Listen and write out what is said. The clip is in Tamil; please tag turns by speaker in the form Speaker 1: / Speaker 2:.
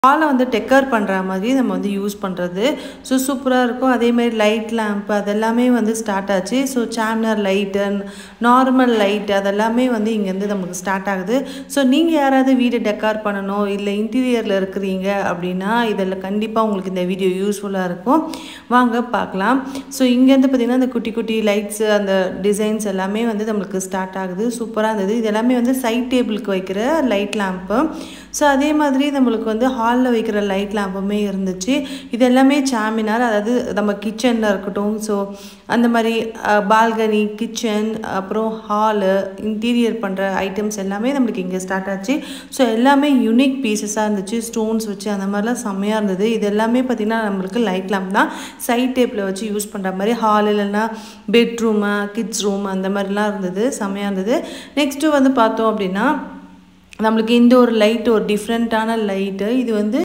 Speaker 1: ஹாலை வந்து டெக்கர் பண்ணுற மாதிரி நம்ம வந்து யூஸ் பண்ணுறது ஸோ சூப்பராக இருக்கும் அதேமாதிரி லைட் லேம்ப் அதெல்லாமே வந்து ஸ்டார்ட் ஆச்சு ஸோ சேம்னர் லைட்டு நார்மல் லைட் அதெல்லாமே வந்து இங்கேருந்து நமக்கு ஸ்டார்ட் ஆகுது ஸோ நீங்கள் யாராவது வீடு டெக்கார் பண்ணணும் இல்லை இன்டீரியரில் இருக்கிறீங்க அப்படின்னா இதில் கண்டிப்பாக உங்களுக்கு இந்த வீடியோ யூஸ்ஃபுல்லாக இருக்கும் வாங்க பார்க்கலாம் ஸோ இங்கேருந்து பார்த்திங்கன்னா இந்த குட்டி குட்டி லைட்ஸு அந்த டிசைன்ஸ் எல்லாமே வந்து நம்மளுக்கு ஸ்டார்ட் ஆகுது சூப்பராக இருந்தது இது எல்லாமே வந்து சைட் டேபிளுக்கு வைக்கிற லைட் லேம்ப்பு ஸோ அதே மாதிரி நம்மளுக்கு வந்து ஹாலில் வைக்கிற லைட் லேம்புமே இருந்துச்சு இது எல்லாமே சாமினார் அதாவது நம்ம கிச்சனில் இருக்கட்டும் ஸோ அந்த மாதிரி பால்கனி கிச்சன் அப்புறம் ஹாலு இன்டீரியர் பண்ணுற ஐட்டம்ஸ் எல்லாமே நம்மளுக்கு இங்கே ஸ்டார்ட் ஆச்சு ஸோ எல்லாமே யூனிக் பீசஸாக இருந்துச்சு ஸ்டோன்ஸ் வச்சு அந்த மாதிரிலாம் செம்மையாக இருந்தது இது எல்லாமே பார்த்திங்கன்னா நம்மளுக்கு லைட் லேம்ப் தான் சைட் டேப்பில் வச்சு யூஸ் பண்ணுற மாதிரி ஹால் இல்லைன்னா பெட்ரூமு கிட்ஸ் ரூம் அந்த மாதிரிலாம் இருந்தது செம்மையாக இருந்தது நெக்ஸ்ட்டு வந்து பார்த்தோம் அப்படின்னா நம்மளுக்கு இந்த ஒரு லைட் ஒரு டிஃப்ரெண்ட்டான லைட்டு இது வந்து